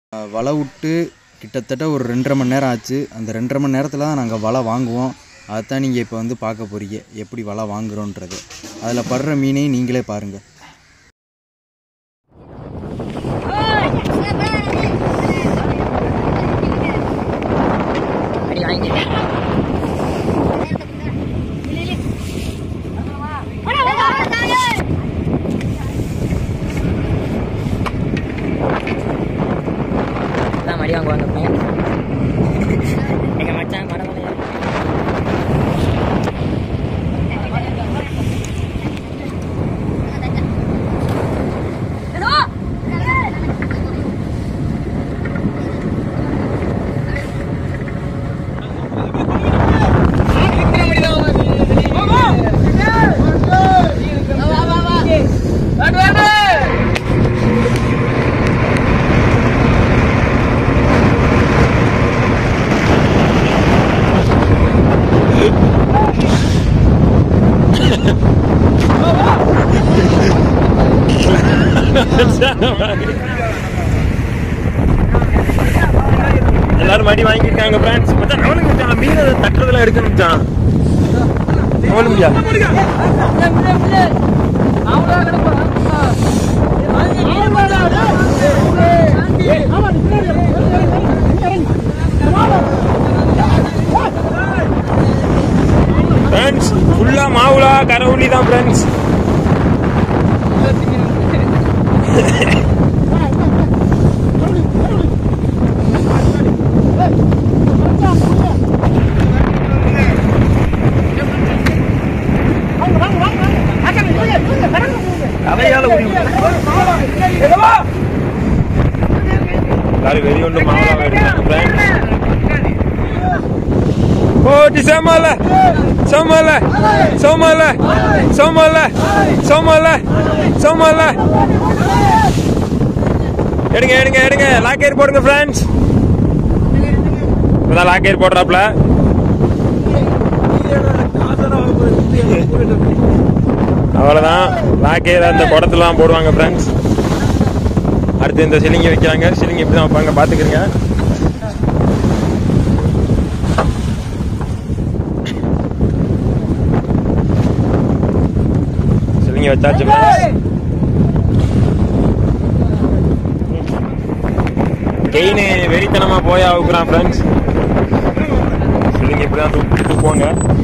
வலை விட்டு கிட்டத்தட்ட ஒரு ரெண்டரை மணி நேரம் ஆச்சு அந்த ரெண்டரை மணி நேரத்தில் தான் நாங்கள் வலை வாங்குவோம் அதைத்தான் நீங்கள் இப்போ வந்து பார்க்க போகிறீங்க எப்படி வலை வாங்குறோன்றது அதில் படுற மீனையும் நீங்களே பாருங்கள் அடி வாங்கி அதான் மடி வாங்குவாங்க பையன் எங்க மச்சான் மடமலையா எல்லாரும் மடி வாங்கியிருக்காங்க ஃப்ரெண்ட்ஸ் மச்சான் அவனுக்கு மச்சான் மீன் அதை தட்டுறதுல எடுக்கணும் மச்சான் அவனு முடியா ஃப்ரெண்ட்ஸ் ஃபுல்லா மாவுலா கரவுளி தான் ஃப்ரெண்ட்ஸ் கதையால எல்லாரும் வெறி ஒன்று மாவுலா எடுத்தாங்க ஃப்ரெண்ட்ஸ் ஓட்டி சமால சமால சமால சமால சமால சமால எடுங்க எடுங்க எடுங்க லாக்கேர் போடுங்க ஃப்ரெண்ட்ஸ் இப்பதான் லாக்கேர் போடுறாப்ல அவ்வளோதான் லாக்கேர் அந்த குடத்துலாம் போடுவாங்க ஃப்ரெண்ட்ஸ் அடுத்து இந்த சிலிங்கி வைக்கிறாங்க சிலிங்கி எப்படி தான் வைப்பாங்க பார்த்துக்கிறீங்க சிலிங்கி வச்சாச்சு ஃப்ரெண்ட்ஸ் கெயின் வெறித்தனமா போய் அவுக்குறான் ஃப்ரெண்ட்ஸ் சிலிங்கி இப்படி தான் தூக்கி தூக்குவாங்க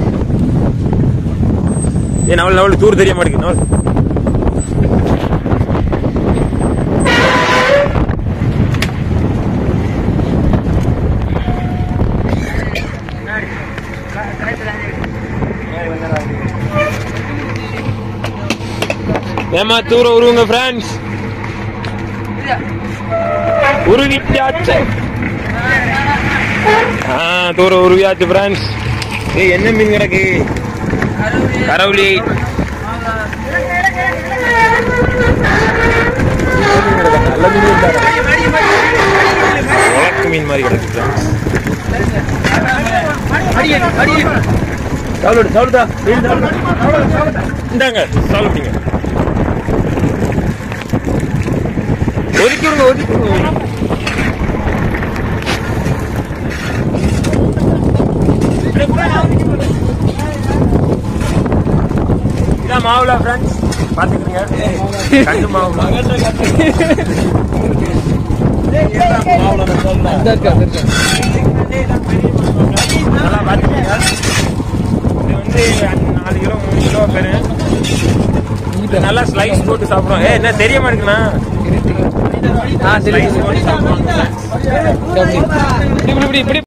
ஏ நவல் நவல் தூர் தெரிய மாட்டேங்குது நவல் ஏமா தூர உருவுங்க ஃப்ரெண்ட்ஸ் உருவிட்டாச்சு ஆ தூர உருவியாச்சு ஃப்ரெண்ட்ஸ் ஏய் என்ன மீன் கிடக்கு கரவுளி நல்ல மீன் உலக்கு மீன் மாதிரி கிடக்கு ஃப்ரெண்ட்ஸ் சாப்பிடு சாப்பிடுதா இந்தாங்க சாப்பிடுங்க ஒதுக்கி விடுங்க ஒதுக்கி விடுங்க இதான் மாவுலா ஃப்ரெண்ட்ஸ் பார்த்துக்கிறீங்க கண்டு மாவுலா நல்லா பார்த்துக்கங்க இது வந்து அஞ்சு- நாலு கிலோ மூணு கிலோ பேரு இது நல்லா ஸ்லைஸ் போட்டு சாப்பிடுறோம் ஏ என்ன தெரிய மாட்டேங்குண்ணா ஸ்லைஸ் போட்டு சாப்பிடுறோம் இப்படி இப்படி இப்படி